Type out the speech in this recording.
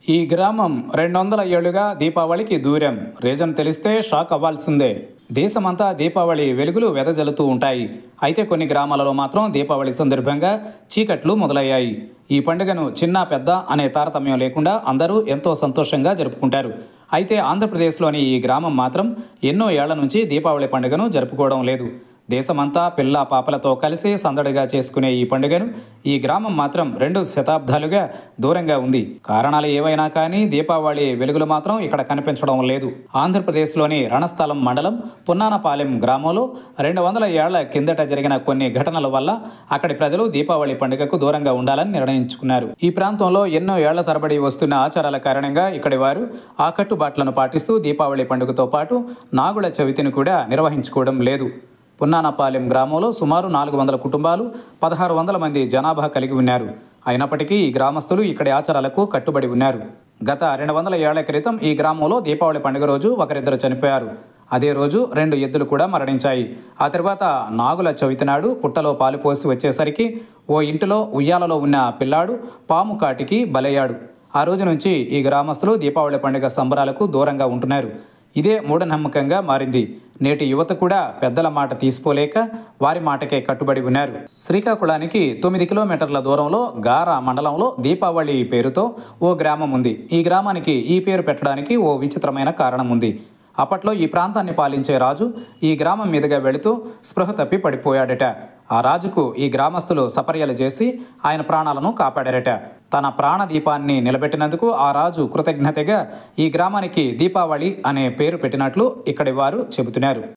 ఈ గ్రామం రెండు వందల ఏళ్లుగా దీపావళికి దూరం రీజన్ తెలిస్తే షాక్ అవ్వాల్సిందే దేశమంతా దీపావళి వెలుగులు వెదజల్లుతూ ఉంటాయి అయితే కొన్ని గ్రామాలలో మాత్రం దీపావళి సందర్భంగా చీకట్లు మొదలయ్యాయి ఈ పండుగను చిన్న పెద్ద అనే తారతమ్యం లేకుండా అందరూ ఎంతో సంతోషంగా జరుపుకుంటారు అయితే ఆంధ్రప్రదేశ్లోని ఈ గ్రామం మాత్రం ఎన్నో ఏళ్ల నుంచి దీపావళి పండుగను జరుపుకోవడం లేదు దేశమంతా పిల్ల పాపలతో కలిసి సందడిగా చేసుకునే ఈ పండుగను ఈ గ్రామం మాత్రం రెండు శతాబ్దాలుగా దూరంగా ఉంది కారణాలు ఏవైనా కానీ దీపావళి వెలుగులు మాత్రం ఇక్కడ కనిపించడం లేదు ఆంధ్రప్రదేశ్లోని రణస్థలం మండలం పున్నానపాలెం గ్రామంలో రెండు వందల ఏళ్ల కిందట జరిగిన కొన్ని ఘటనల వల్ల అక్కడి ప్రజలు దీపావళి పండుగకు దూరంగా ఉండాలని నిర్ణయించుకున్నారు ఈ ప్రాంతంలో ఎన్నో ఏళ్ల తరబడి వస్తున్న ఆచారాల కారణంగా ఇక్కడి వారు ఆ కట్టుబాట్లను పాటిస్తూ దీపావళి పండుగతో పాటు నాగుల చవితిని కూడా నిర్వహించుకోవడం లేదు పున్నానపాలెం గ్రామంలో సుమారు నాలుగు వందల కుటుంబాలు పదహారు వందల మంది జనాభా కలిగి ఉన్నారు అయినప్పటికీ ఈ గ్రామస్తులు ఇక్కడి ఆచారాలకు కట్టుబడి ఉన్నారు గత రెండు వందల ఏళ్ల క్రితం ఈ గ్రామంలో దీపావళి పండుగ రోజు ఒకరిద్దరు చనిపోయారు అదే రోజు రెండు ఎద్దులు కూడా మరణించాయి ఆ తర్వాత నాగుల చవితి నాడు పుట్టలో పాలు పోసి వచ్చేసరికి ఓ ఇంటిలో ఉయ్యాలలో ఉన్న పిల్లాడు పాము కాటికి బలయ్యాడు ఆ రోజు నుంచి ఈ గ్రామస్తులు దీపావళి పండుగ సంబరాలకు దూరంగా ఉంటున్నారు ఇదే మూఢనమ్మకంగా మారింది నేటి యువత కూడా పెద్దల మాట తీసుకోలేక వారి మాటకే కట్టుబడి ఉన్నారు శ్రీకాకుళానికి తొమ్మిది కిలోమీటర్ల దూరంలో గారా మండలంలో దీపావళి పేరుతో ఓ గ్రామం ఉంది ఈ గ్రామానికి ఈ పేరు పెట్టడానికి ఓ విచిత్రమైన కారణం ఉంది అప్పట్లో ఈ ప్రాంతాన్ని పాలించే రాజు ఈ గ్రామం మీదుగా వెళుతూ స్పృహ తప్పి పడిపోయాడట ఆ రాజుకు ఈ గ్రామస్తులు సపర్యలు చేసి ఆయన ప్రాణాలను కాపాడారట తన ప్రాణదీపాన్ని నిలబెట్టినందుకు ఆ రాజు కృతజ్ఞతగా ఈ గ్రామానికి దీపావళి అనే పేరు పెట్టినట్లు ఇక్కడి వారు చెబుతున్నారు